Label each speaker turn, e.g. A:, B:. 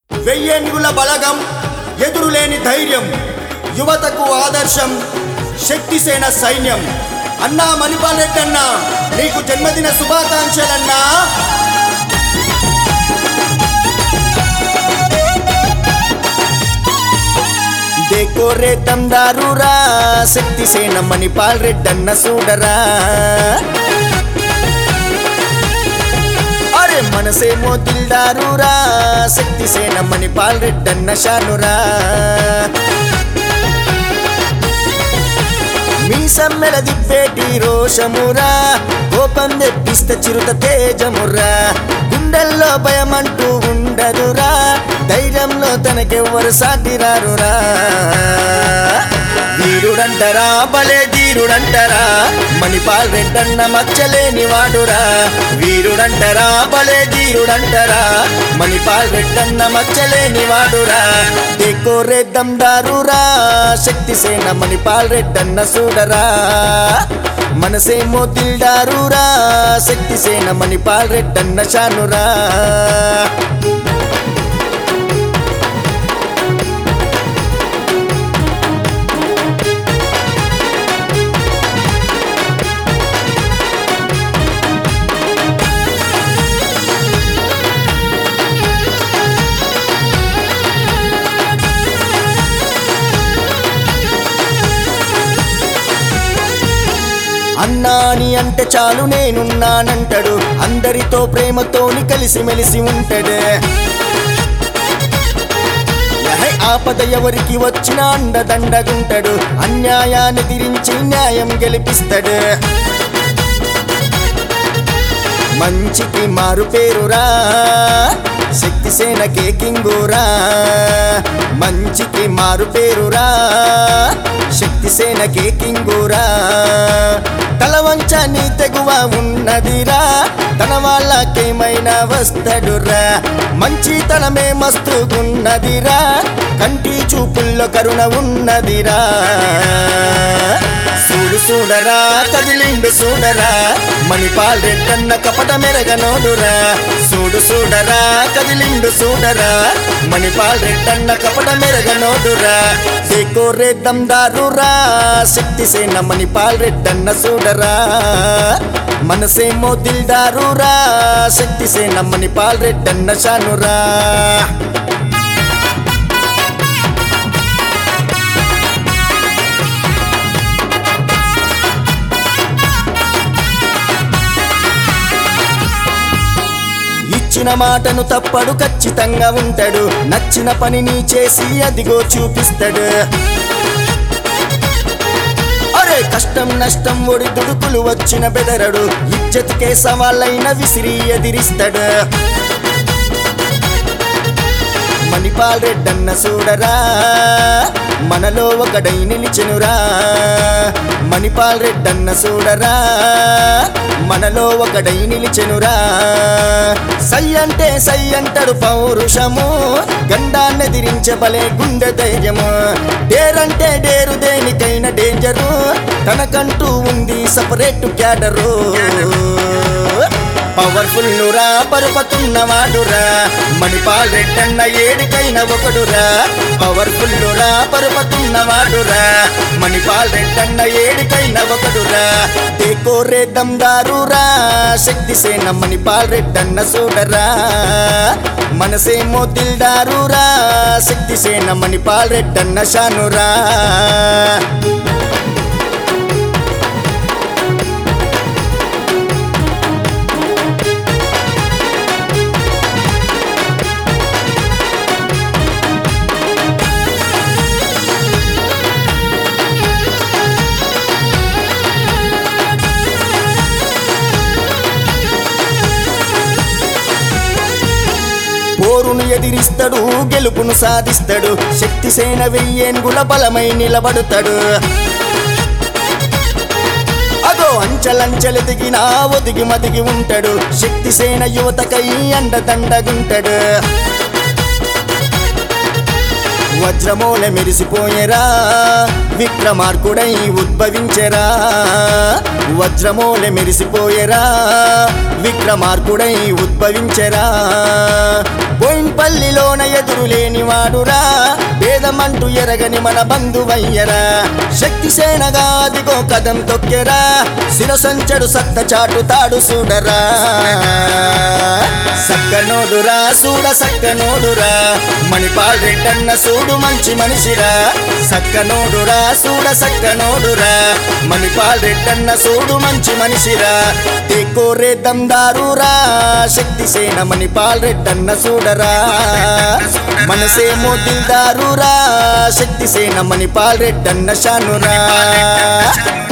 A: వెయ్యేనుగుల బలగం ఎదురులేని ధైర్యం యువతకు ఆదర్శం శక్తిసేన సైన్యం అన్నా మణిపాల్ రెడ్డన్నా నీకు జన్మదిన శుభాకాంక్షలన్నా దేకోరే తందారురా శక్తిసేన మణిపాల్ రెడ్డన్న చూడరా అరే మనసేమో దిల్దారురా శక్తిసేన మణిపాల్ రెడ్డన్న షానురా మీ సమ్మెల దిప్పేటి రోషమురా కోపం తెప్పిస్తే చిరుత తేజమురా గుండెల్లో భయమంటూ ఉండదురా ధైర్యంలో తనకెవ్వరు సాటిరారురా వీరుడంటరా భలే ధీరుడంటరా మణిపాల్ రెడ్డన్న మచ్చలేని వాడురా వీరుడంటరా భలే ధీరుడంటరా మణిపాల్ రెడ్డన్న మచ్చలేని వాడురా దేకోరే దమ్దారురా శక్తి సేన మణిపాల్ రెడ్డన్న చూడరా మనసేమో దిల్దారురా శక్తి సేన మణిపాల్ రెడ్డన్న షానురా అన్నాని అంటే చాలు నేనున్నానంటాడు అందరితో ప్రేమతోని కలిసిమెలిసి ఉంటాడు యహై ఆపద ఎవరికి వచ్చినా అండదండగుంటాడు అన్యాయాన్ని తిరించి న్యాయం గెలిపిస్తాడు మంచికి మారు పేరురా శక్తి సేనకే కింగురా మంచికి మారు పేరురా శక్తి సేనకే కింగురా తలవంచ నీ తెగువ ఉన్నదిరా తన వాళ్ళకేమైనా వస్తాడురా మంచితనమే మస్తుగున్నదిరా కంటి చూపుల్లో కరుణ ఉన్నదిరా చూడు చూడరా కదిలిండు చూడరా మణిపాల్ రెడ్డన్న కపట మెరగనోడురా చూడు చూడరా కదిలిండు చూడరా మణిపాల్ రెడ్డన్న కపట మెరగనోడురా సేకోరే దమ్దారురా శక్తి సేన మణిపాల్ రెడ్డన్న చూడరా మనసేమో దిల్దారురా శక్తి సేన మణిపాల్ రెడ్డన్న షానురా ఇచ్చిన మాటను తప్పడు ఖచ్చితంగా ఉంటాడు నచ్చిన పనిని చేసి అదిగో చూపిస్తాడు అరే కష్టం నష్టం ఒడి దుడుకులు వచ్చిన బెదరడు ఇజ్జతికే సవాళ్ళైన విసిరి ఎదిరిస్తాడు మణిపాల్ రెడ్డన్న చూడరా మనలో ఒకడై నిలిచెనురా మణిపాల్ రెడ్డన్న చూడరా మనలో ఒకడై నిలిచెనురా సై అంటే సై అంటాడు పౌరుషము గండాన్ని ఎదిరించబలే గుండె ధైర్యము డేరంటే డేరు దేనికైనా డేంజరు తనకంటూ ఉంది సపరేట్ క్యాడరు పవర్ఫుల్ నురా పరుపతున్నవాడురా మణిపాల్ రెడ్డన్న ఏడికైన ఒకడురా పవర్ఫుల్ నురా పరుపతున్నవాడురా మణిపాల్ రెడ్డన్న ఏడికైన ఒకడురా దేకోరే దమ్దారురా శక్తి సేన మణిపాల్ రెడ్డన్న చూడరా మనసేమో దిల్దారురా శక్తి సేన మణిపాల్ రెడ్డన్న షానురా పోరును ఎదిరిస్తాడు గెలుపును సాధిస్తాడు శక్తి సేన వెయ్యేనుగుల బలమై నిలబడుతాడు అదో అంచలంచెలు దిగినా ఒదిగి మదిగి ఉంటాడు శక్తి సేన యువతకై అండదండగుంటాడు వజ్రమూల మెరిసిపోయేరా విక్రమార్కుడై ఉద్భవించెరా వజ్రమూల మెరిసిపోయేరా విక్రమార్కుడై ఉద్భవించెరా బోయిన్పల్లిలోన ఎదురులేని వాడురా భేదమంటూ ఎరగని మన బంధువయ్యరా శక్తి సేనగా అదిగో కదం తొక్కెరా శిరసంచడు సత్త చాటుతాడు చూడరా సక్కనోడురా చూడ సక్కనోడురా మణిపాల్ రెడ్డన్న చూడు మంచి మనిషిరా సక్కనోడురా చూడ సక్కనోడురా మణిపాల్ రెడ్డన్న చూడు మంచి మనిషిరా తెకోరే దందారురా శక్తి సేన మణిపాల్ రెడ్డన్న చూడరా మనసేమో దిల్దారురా శక్తి సేన మణిపాల్ రెడ్డన్న షానురా